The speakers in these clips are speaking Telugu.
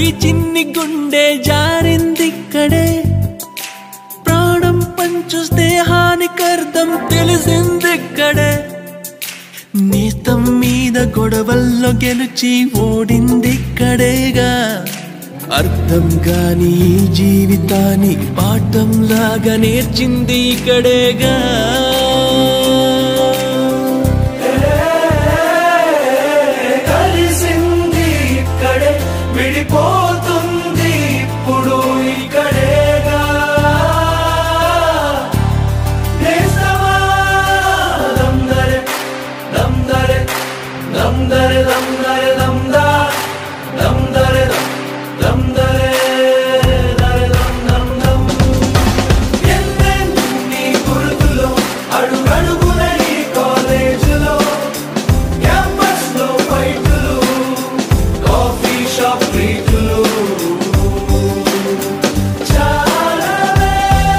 ఈ చిన్ని గుండె జారిందిక్కడే ప్రాణం పంచు స్నేహానికర్థం తెలిసిందిక్కడే నేస్తం మీద గొడవల్లో గెలిచి ఓడిందిక్కడేగా అర్థం కాని ఈ జీవితాన్ని పాఠంలాగా నేర్చింది ఇక్కడేగా కలిసింది ఇక్కడే విడిపోతుంది ఇప్పుడు ఇక్కడేగా నేస్తమా దమ్దరే దమ్దరే దమ్దరే దమ్దరే దమ్దా దమ్దరే దమ్ దమ్దరే దరే దమ్ దమ్ దమ్ ఎన్నెన్ని గుర్తులో అడుగడుగున ఈ కాలేజీలో క్యాంపస్ లో ఫైటులు కాఫీ షాప్ ప్రీతులు చాలానే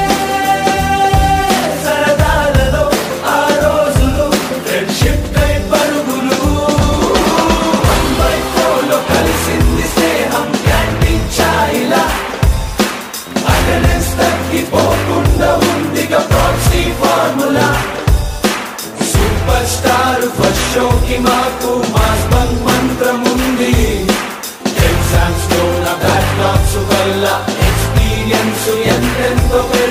సరదాలలో ఆ రోజులు ఫ్రెండ్షిప్ కై పరుగులు వన్ బై ఫోర్లో కలిసింది స్నేహం క్యాంటీన్ ఛాయిలా అటెండెన్స్ తగ్గిపోకుండా ఉందిగా proxy formula superstar first షోకి మాకు మాస్ బంక్ మంత్రం ఉంది ఎగ్జామ్స్ లో నా బ్యాక్ లాక్స్ వల్ల ఎక్స్పీరియన్స్ ఎంతెంతో